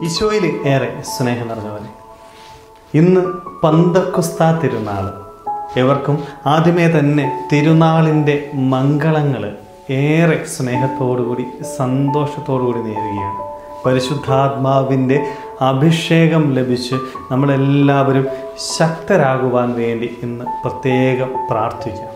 ഈശോയിൽ ഏറെ സ്നേഹം നിറഞ്ഞവരെ ഇന്ന് പന്തക്കുസ്ത തിരുനാൾ എവർക്കും ആദ്യമേ തന്നെ തിരുനാളിൻ്റെ മംഗളങ്ങൾ ഏറെ സ്നേഹത്തോടുകൂടി സന്തോഷത്തോടുകൂടി നേരുകയാണ് പരിശുദ്ധാത്മാവിൻ്റെ അഭിഷേകം ലഭിച്ച് നമ്മളെല്ലാവരും ശക്തരാകുവാൻ വേണ്ടി ഇന്ന് പ്രത്യേകം പ്രാർത്ഥിക്കാം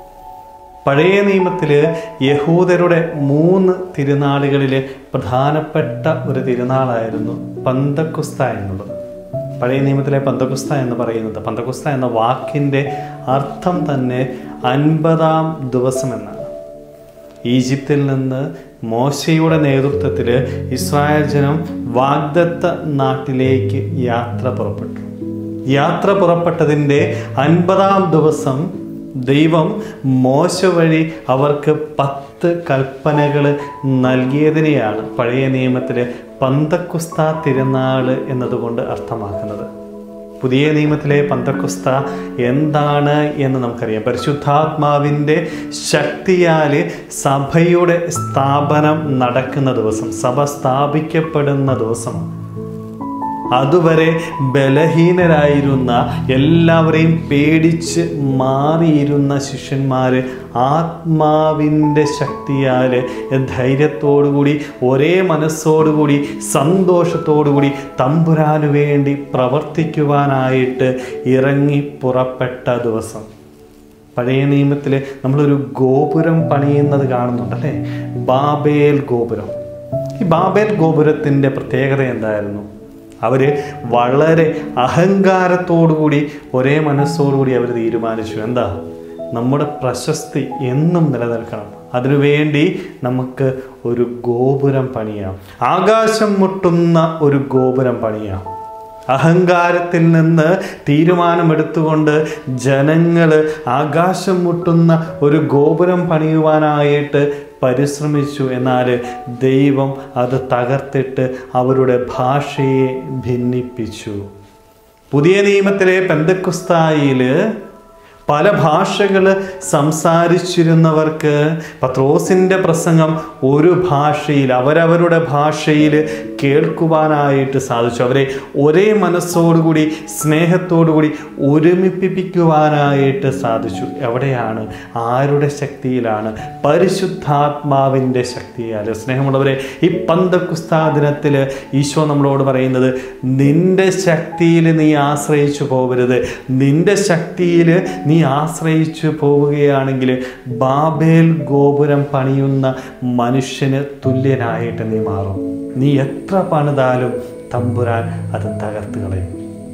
പഴയ നിയമത്തിൽ യഹൂദരുടെ മൂന്ന് തിരുനാളുകളിൽ പ്രധാനപ്പെട്ട ഒരു തിരുനാളായിരുന്നു പന്തക്കുസ്ത എന്നുള്ളത് പഴയ നിയമത്തിലെ പന്തക്കുസ്ത എന്ന് പറയുന്നത് പന്തക്കുസ്ത എന്ന വാക്കിൻ്റെ അർത്ഥം തന്നെ അൻപതാം ദിവസം എന്നാണ് ഈജിപ്തിൽ നിന്ന് മോശയുടെ നേതൃത്വത്തിൽ ഇസ്രായേൽ ജനം വാഗ്ദത്ത നാട്ടിലേക്ക് യാത്ര പുറപ്പെട്ടു യാത്ര പുറപ്പെട്ടതിൻ്റെ അൻപതാം ദിവസം ദൈവം മോശ വഴി അവർക്ക് പത്ത് കൽപ്പനകൾ നൽകിയതിനെയാണ് പഴയ നിയമത്തിൽ പന്തക്കുസ്ത തിരുനാൾ എന്നതുകൊണ്ട് അർത്ഥമാക്കുന്നത് പുതിയ നിയമത്തിലെ പന്തക്കുസ്ത എന്താണ് എന്ന് നമുക്കറിയാം പരിശുദ്ധാത്മാവിൻ്റെ ശക്തിയാൽ സഭയുടെ സ്ഥാപനം നടക്കുന്ന ദിവസം സഭ സ്ഥാപിക്കപ്പെടുന്ന ദിവസം അതുവരെ ബലഹീനരായിരുന്ന എല്ലാവരെയും പേടിച്ച് മാറിയിരുന്ന ശിഷ്യന്മാർ ആത്മാവിൻ്റെ ശക്തിയാൽ ധൈര്യത്തോടുകൂടി ഒരേ മനസ്സോടുകൂടി സന്തോഷത്തോടുകൂടി തമ്പുരാനു വേണ്ടി പ്രവർത്തിക്കുവാനായിട്ട് ഇറങ്ങി പുറപ്പെട്ട ദിവസം പഴയ നിയമത്തിൽ നമ്മളൊരു ഗോപുരം പണിയുന്നത് കാണുന്നുണ്ട് അല്ലേ ബാബേൽ ഗോപുരം ഈ ബാബേൽ ഗോപുരത്തിൻ്റെ പ്രത്യേകത എന്തായിരുന്നു അവർ വളരെ അഹങ്കാരത്തോടുകൂടി ഒരേ മനസ്സോടുകൂടി അവർ തീരുമാനിച്ചു എന്താ നമ്മുടെ പ്രശസ്തി എന്നും നിലനിൽക്കണം അതിനുവേണ്ടി നമുക്ക് ഒരു ഗോപുരം പണിയാം ആകാശം മുട്ടുന്ന ഒരു ഗോപുരം പണിയാം അഹങ്കാരത്തിൽ നിന്ന് തീരുമാനമെടുത്തുകൊണ്ട് ജനങ്ങൾ ആകാശം മുട്ടുന്ന ഒരു ഗോപുരം പണിയുവാനായിട്ട് പരിശ്രമിച്ചു എന്നാൽ ദൈവം അത് തകർത്തിട്ട് അവരുടെ ഭാഷയെ ഭിന്നിപ്പിച്ചു പുതിയ നിയമത്തിലെ പെന്തക്കുസ്തായിൽ പല ഭാഷകൾ സംസാരിച്ചിരുന്നവർക്ക് പത്രോസിൻ്റെ പ്രസംഗം ഒരു ഭാഷയിൽ അവരവരുടെ ഭാഷയിൽ കേൾക്കുവാനായിട്ട് സാധിച്ചു അവരെ ഒരേ മനസ്സോടുകൂടി സ്നേഹത്തോടുകൂടി ഒരുമിപ്പിക്കുവാനായിട്ട് സാധിച്ചു എവിടെയാണ് ആരുടെ ശക്തിയിലാണ് പരിശുദ്ധാത്മാവിൻ്റെ ശക്തിയാൽ സ്നേഹമുള്ളവരെ ഈ പന്തക്കുസ്താ ദിനത്തിൽ ഈശോ നമ്മളോട് പറയുന്നത് നിന്റെ ശക്തിയിൽ നീ ആശ്രയിച്ചു പോകരുത് നിന്റെ ശക്തിയിൽ നീ ആശ്രയിച്ചു പോവുകയാണെങ്കിൽ ബാബേൽ ഗോപുരം പണിയുന്ന മനുഷ്യന് തുല്യനായിട്ട് നീ മാറും നീ എത്ര പണിതാലും തമ്പുരാൻ അത് തകർത്ത് കളയും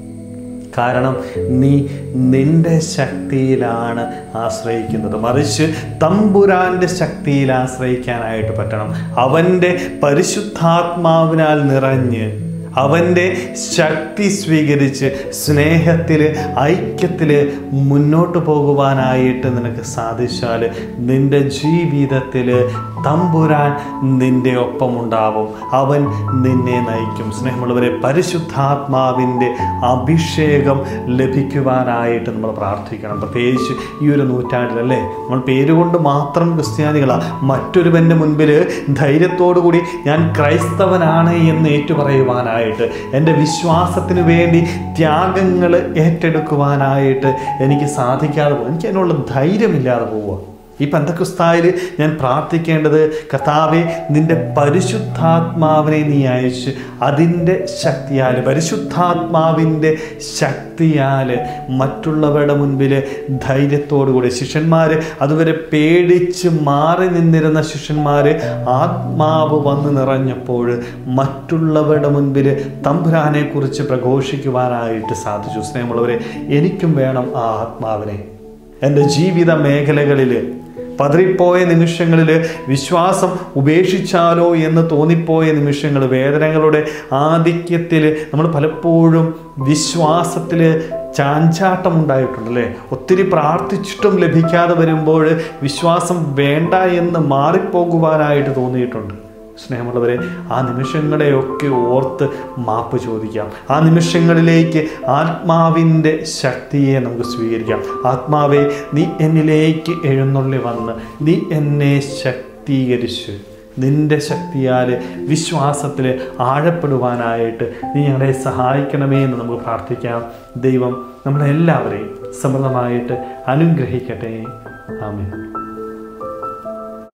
കാരണം നീ നിന്റെ ശക്തിയിലാണ് ആശ്രയിക്കുന്നത് മറിച്ച് തമ്പുരാൻ്റെ ശക്തിയിൽ ആശ്രയിക്കാനായിട്ട് പറ്റണം അവൻ്റെ പരിശുദ്ധാത്മാവിനാൽ നിറഞ്ഞ് അവൻ്റെ ശക്തി സ്വീകരിച്ച് സ്നേഹത്തിൽ ഐക്യത്തിൽ മുന്നോട്ട് പോകുവാനായിട്ട് നിനക്ക് സാധിച്ചാൽ നിൻ്റെ ജീവിതത്തിൽ തമ്പുരാൻ നിൻ്റെ ഒപ്പമുണ്ടാവും അവൻ നിന്നെ നയിക്കും സ്നേഹമുള്ളവരെ പരിശുദ്ധാത്മാവിൻ്റെ അഭിഷേകം ലഭിക്കുവാനായിട്ട് നമ്മൾ പ്രാർത്ഥിക്കണം പ്രത്യേകിച്ച് ഈ ഒരു നൂറ്റാണ്ടിലല്ലേ നമ്മൾ പേരുകൊണ്ട് മാത്രം ക്രിസ്ത്യാനികളാണ് മറ്റൊരുവൻ്റെ മുൻപിൽ ധൈര്യത്തോടു കൂടി ഞാൻ ക്രൈസ്തവനാണ് എന്ന് ഏറ്റുപറയുവാനായിട്ട് എൻ്റെ വിശ്വാസത്തിന് വേണ്ടി ത്യാഗങ്ങൾ ഏറ്റെടുക്കുവാനായിട്ട് എനിക്ക് സാധിക്കാതെ പോകും എനിക്ക് അതിനുള്ള ധൈര്യമില്ലാതെ പോവുക ഈ പന്തക്കുസ്തായിൽ ഞാൻ പ്രാർത്ഥിക്കേണ്ടത് കർത്താവെ നിന്റെ പരിശുദ്ധാത്മാവിനെ നീ അയച്ച് അതിൻ്റെ ശക്തിയാൽ പരിശുദ്ധാത്മാവിൻ്റെ ശക്തിയാൽ മറ്റുള്ളവരുടെ മുൻപിൽ ധൈര്യത്തോടുകൂടി ശിഷ്യന്മാർ അതുവരെ പേടിച്ച് മാറി നിന്നിരുന്ന ശിഷ്യന്മാർ ആത്മാവ് വന്ന് നിറഞ്ഞപ്പോൾ മറ്റുള്ളവരുടെ മുൻപിൽ തമ്പുരാനെക്കുറിച്ച് പ്രഘോഷിക്കുവാനായിട്ട് സാധിച്ചു സ്നേഹമുള്ളവരെ എനിക്കും വേണം ആ ആത്മാവിനെ എൻ്റെ ജീവിത മേഖലകളിൽ പതറിപ്പോയ നിമിഷങ്ങളിൽ വിശ്വാസം ഉപേക്ഷിച്ചാലോ എന്ന് തോന്നിപ്പോയ നിമിഷങ്ങൾ വേദനകളുടെ ആധിക്യത്തിൽ നമ്മൾ പലപ്പോഴും വിശ്വാസത്തിൽ ചാഞ്ചാട്ടം ഉണ്ടായിട്ടുണ്ടല്ലേ ഒത്തിരി പ്രാർത്ഥിച്ചിട്ടും ലഭിക്കാതെ വരുമ്പോൾ വിശ്വാസം വേണ്ട എന്ന് മാറിപ്പോകുവാനായിട്ട് തോന്നിയിട്ടുണ്ട് സ്നേഹമുള്ളവരെ ആ നിമിഷങ്ങളെയൊക്കെ ഓർത്ത് മാപ്പ് ചോദിക്കാം ആ നിമിഷങ്ങളിലേക്ക് ആത്മാവിൻ്റെ ശക്തിയെ നമുക്ക് സ്വീകരിക്കാം ആത്മാവെ നീ എന്നിലേക്ക് എഴുന്നള്ളി വന്ന് നീ എന്നെ ശക്തീകരിച്ച് നിന്റെ ശക്തിയാൽ വിശ്വാസത്തിൽ ആഴപ്പെടുവാനായിട്ട് നീ ഞങ്ങളെ സഹായിക്കണമേ എന്ന് നമുക്ക് പ്രാർത്ഥിക്കാം ദൈവം നമ്മളെല്ലാവരെയും സമൃദ്ധമായിട്ട് അനുഗ്രഹിക്കട്ടെ ആമേൻ